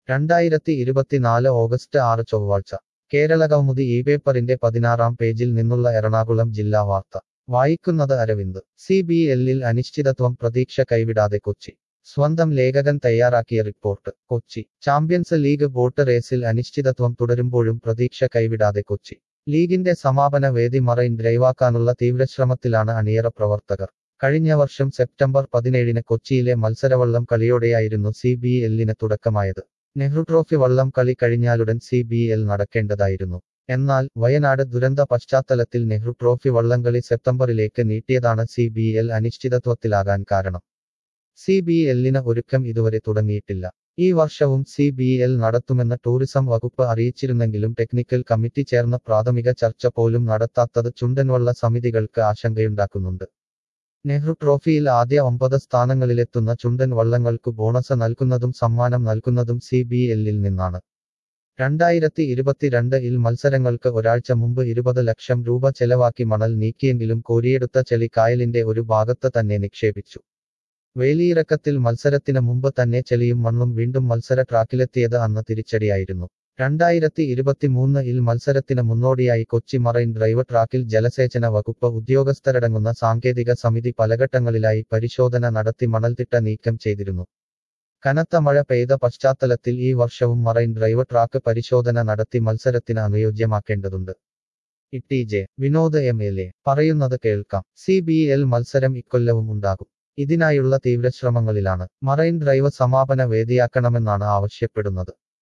രണ്ടായിരത്തി ഇരുപത്തിനാല് ഓഗസ്റ്റ് ആറ് ചൊവ്വാഴ്ച കേരള കൗമുദി ഈ പേപ്പറിന്റെ പതിനാറാം പേജിൽ നിന്നുള്ള എറണാകുളം ജില്ലാ വാർത്ത വായിക്കുന്നത് അരവിന്ദ് സി ബി എല്ലിൽ അനിശ്ചിതത്വം പ്രതീക്ഷ കൈവിടാതെ കൊച്ചി സ്വന്തം ലേഖകൻ തയ്യാറാക്കിയ report Kochi champions league boat റേസിൽ അനിശ്ചിതത്വം തുടരുമ്പോഴും പ്രതീക്ഷ കൈവിടാതെ കൊച്ചി ലീഗിന്റെ സമാപന വേദി മറൈൻ ഡ്രൈവാക്കാനുള്ള തീവ്രശ്രമത്തിലാണ് അണിയറ പ്രവർത്തകർ കഴിഞ്ഞ വർഷം സെപ്റ്റംബർ പതിനേഴിന് കൊച്ചിയിലെ മത്സരവള്ളം കളിയോടെയായിരുന്നു സി ബി എല്ലിന് തുടക്കമായത് നെഹ്റു ട്രോഫി വള്ളം കളി കഴിഞ്ഞാലുടൻ സി ബി എൽ നടക്കേണ്ടതായിരുന്നു എന്നാൽ വയനാട് ദുരന്ത പശ്ചാത്തലത്തിൽ നെഹ്റു ട്രോഫി വള്ളംകളി സെപ്റ്റംബറിലേക്ക് നീട്ടിയതാണ് സി ബി എൽ അനിശ്ചിതത്വത്തിലാകാൻ കാരണം സി ബി എല്ലിന് ഒരുക്കം ഇതുവരെ തുടങ്ങിയിട്ടില്ല ഈ വർഷവും സി ബി എൽ നടത്തുമെന്ന് ടൂറിസം വകുപ്പ് അറിയിച്ചിരുന്നെങ്കിലും ടെക്നിക്കൽ കമ്മിറ്റി ചേർന്ന പ്രാഥമിക ചർച്ച പോലും നടത്താത്തത് ചുണ്ടൻവള്ള സമിതികൾക്ക് ആശങ്കയുണ്ടാക്കുന്നുണ്ട് നെഹ്റു ട്രോഫിയിൽ ആദ്യ ഒമ്പത് സ്ഥാനങ്ങളിലെത്തുന്ന ചുണ്ടൻ വള്ളങ്ങൾക്ക് ബോണസ് നൽകുന്നതും സമ്മാനം നൽകുന്നതും സി ബി എല്ലിൽ നിന്നാണ് രണ്ടായിരത്തി ഇരുപത്തിരണ്ട് ഇൽ മത്സരങ്ങൾക്ക് ഒരാഴ്ച മുമ്പ് ഇരുപത് ലക്ഷം രൂപ ചെലവാക്കി മണൽ നീക്കിയെങ്കിലും കോരിയെടുത്ത ചെളി കായലിന്റെ ഒരു ഭാഗത്ത് തന്നെ നിക്ഷേപിച്ചു വേലിയിറക്കത്തിൽ മത്സരത്തിന് മുമ്പ് തന്നെ ചെളിയും മണ്ണും വീണ്ടും മത്സര ട്രാക്കിലെത്തിയത് അന്ന് തിരിച്ചടിയായിരുന്നു രണ്ടായിരത്തി ഇരുപത്തിമൂന്ന് ഇൽ മത്സരത്തിന് മുന്നോടിയായി കൊച്ചി മറൈൻ ഡ്രൈവ് ട്രാക്കിൽ ജലസേചന വകുപ്പ് ഉദ്യോഗസ്ഥരടങ്ങുന്ന സാങ്കേതിക സമിതി പലഘട്ടങ്ങളിലായി പരിശോധന നടത്തി മണൽത്തിട്ട നീക്കം ചെയ്തിരുന്നു കനത്ത മഴ പെയ്ത പശ്ചാത്തലത്തിൽ ഈ വർഷവും മറൈൻ ഡ്രൈവ് ട്രാക്ക് പരിശോധന നടത്തി മത്സരത്തിന് അനുയോജ്യമാക്കേണ്ടതുണ്ട് T J Vinod M L A പറയുന്നത് കേൾക്കാം സി ബി എൽ മത്സരം ഇക്കൊല്ലവും ഉണ്ടാകും ഇതിനായുള്ള തീവ്രശ്രമങ്ങളിലാണ് മറൈൻ ഡ്രൈവ് സമാപന വേദിയാക്കണമെന്നാണ് ആവശ്യപ്പെടുന്നത്